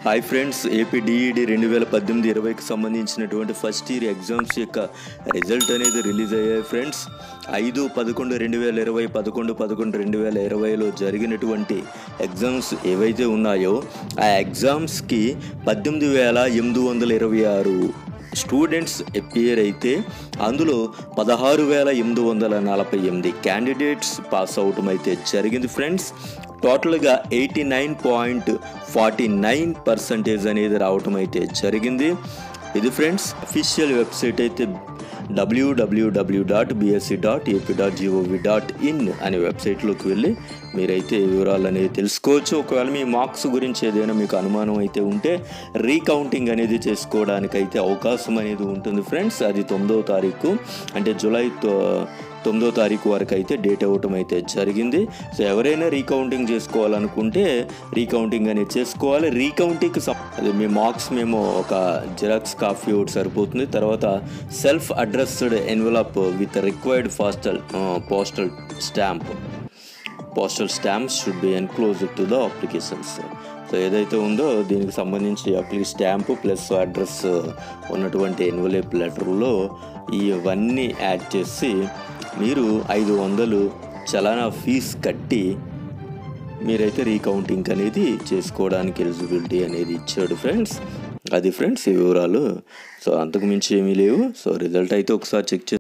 hi friends AP DEd రెండు వేల పద్దెనిమిది ఇరవైకి సంబంధించినటువంటి ఫస్ట్ ఇయర్ ఎగ్జామ్స్ యొక్క రిజల్ట్ అనేది రిలీజ్ అయ్యాయి ఫ్రెండ్స్ ఐదు పదకొండు రెండు వేల ఇరవై పదకొండు పదకొండు రెండు వేల ఇరవైలో జరిగినటువంటి ఎగ్జామ్స్ ఏవైతే ఉన్నాయో ఆ ఎగ్జామ్స్కి పద్దెనిమిది వేల ఎనిమిది వందల ఇరవై ఆరు స్టూడెంట్స్ అపియర్ అయితే అందులో పదహారు వేల ఎనిమిది వందల నలభై ఎనిమిది క్యాండిడేట్స్ పాస్ అవటం అయితే జరిగింది ఫ్రెండ్స్ టోటల్గా eighty nine point forty nine percentage అనేది రావటం అయితే జరిగింది ఇది ఫ్రెండ్స్ అఫీషియల్ వెబ్సైట్ అయితే డబ్ల్యూడబ్ల్యూడబ్ల్యూ dot BSC dot AP dot GOV dot in అనే వెబ్సైట్లోకి వెళ్ళి మీరైతే వివరాలు అనేది తెలుసుకోవచ్చు ఒకవేళ మీ మార్క్స్ గురించి ఏదైనా మీకు అనుమానం అయితే ఉంటే రీకౌంటింగ్ అనేది చేసుకోవడానికి అయితే అవకాశం అనేది ఉంటుంది ఫ్రెండ్స్ అది తొమ్మిదవ తారీఖు అంటే జూలై తొ- తొమ్మిదో తారీఖు వరకు అయితే డేట్ అవ్వటం అయితే జరిగింది సో ఎవరైనా రీకౌంటింగ్ చేసుకోవాలనుకుంటే రీకౌంటింగ్ అనేది చేసుకోవాలి రీకౌంటింగ్కి సం- అది మీ మార్క్స్ మేము ఒక జిరాక్స్ కాఫీ ఒకటి సరిపోతుంది తర్వాత self addressed envelope with required postal postal stamp postal stamps should be enclose to the applications so ఏదైతే ఉందో దీనికి సంబంధించి అప్లి స్టాంపు ప్లస్ అడ్రస్ ఉన్నటువంటి ఎన్వలేప్ లెటర్లో ఇవన్నీ యాడ్ చేసి మీరు ఐదు వందలు చలానా ఫీజ్ కట్టి మీరైతే రీకౌంటింగ్ అనేది చేసుకోవడానికి ఎలిజిబిలిటీ అనేది ఇచ్చాడు ఫ్రెండ్స్ అది ఫ్రెండ్స్ ఈ వివరాలు సో అంతకు మించి ఏమీ లేవు సో రిజల్ట్ అయితే ఒకసారి చెక్ చే